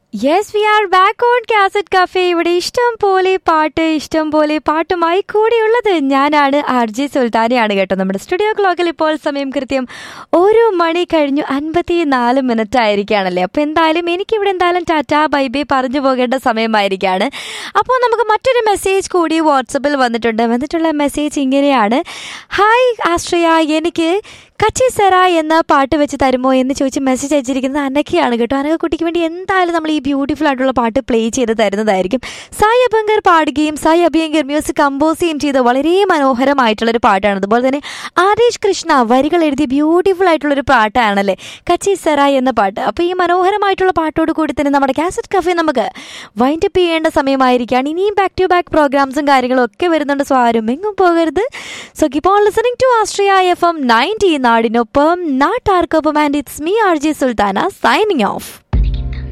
yes we are back on cassette cafe ഇവിടെ ഇഷ്ടം പോലെ പാട്ട് ഇഷ്ടം പോലെ പാട്ടുമായി കൂടിയുള്ളത് ഞാനാണ് ആർ ജെ സുൽത്താനയാണ് കേട്ടോ നമ്മുടെ സ്റ്റുഡിയോ ക്ലോക്കിൽ ഇപ്പോൾ സമയം കൃത്യം ഒരു മണി കഴിഞ്ഞു അൻപത്തി നാല് മിനിറ്റ് ആയിരിക്കുകയാണല്ലേ അപ്പോൾ എന്തായാലും എനിക്കിവിടെ എന്തായാലും ടാറ്റാ ബൈബൈ പറഞ്ഞു പോകേണ്ട സമയമായിരിക്കുകയാണ് അപ്പോൾ നമുക്ക് മറ്റൊരു മെസ്സേജ് കൂടി വാട്സപ്പിൽ വന്നിട്ടുണ്ട് വന്നിട്ടുള്ള മെസ്സേജ് ഇങ്ങനെയാണ് ഹായ് ആശ്രയ എനിക്ക് കച്ചി സെറ എന്ന പാട്ട് വെച്ച് തരുമോ എന്ന് ചോദിച്ച് മെസ്സേജ് അയച്ചിരിക്കുന്നത് അനക്കയാണ് കേട്ടോ അനക്കക്കുട്ടിക്ക് വേണ്ടി എന്തായാലും നമ്മൾ ഈ ബ്യൂട്ടിഫുൾ ആയിട്ടുള്ള പാട്ട് പ്ലേ ചെയ്ത് തരുന്നതായിരിക്കും സായി അഭങ്കർ പാടുകയും സായി അഭ്യങ്കർ മ്യൂസിക് കമ്പോസ് ചെയ്യുകയും ചെയ്ത വളരെ മനോഹരമായിട്ടുള്ളൊരു പാട്ടാണ് അതുപോലെ തന്നെ ആദേശ് കൃഷ്ണ വരികൾ എഴുതിയ ബ്യൂട്ടിഫുൾ ആയിട്ടുള്ളൊരു പാട്ടാണല്ലേ കച്ചി സെറ എന്ന പാട്ട് അപ്പോൾ ഈ മനോഹരമായിട്ടുള്ള പാട്ടോട് കൂടി തന്നെ നമ്മുടെ കാസറ്റ് കഫേ നമുക്ക് വൈൻഡ് അപ്പ് ചെയ്യേണ്ട സമയമായിരിക്കുകയാണ് ഇനിയും ബാക്ക് ടു ബാക്ക് പ്രോഗ്രാംസും കാര്യങ്ങളും ഒക്കെ വരുന്നുണ്ട് സോ ആരും എങ്ങും പോകരുത് so keep on listening to Austria F M ninety നാടിനൊപ്പം നാട്ടാർക്കൊപ്പം and it's me R J Sultana signing of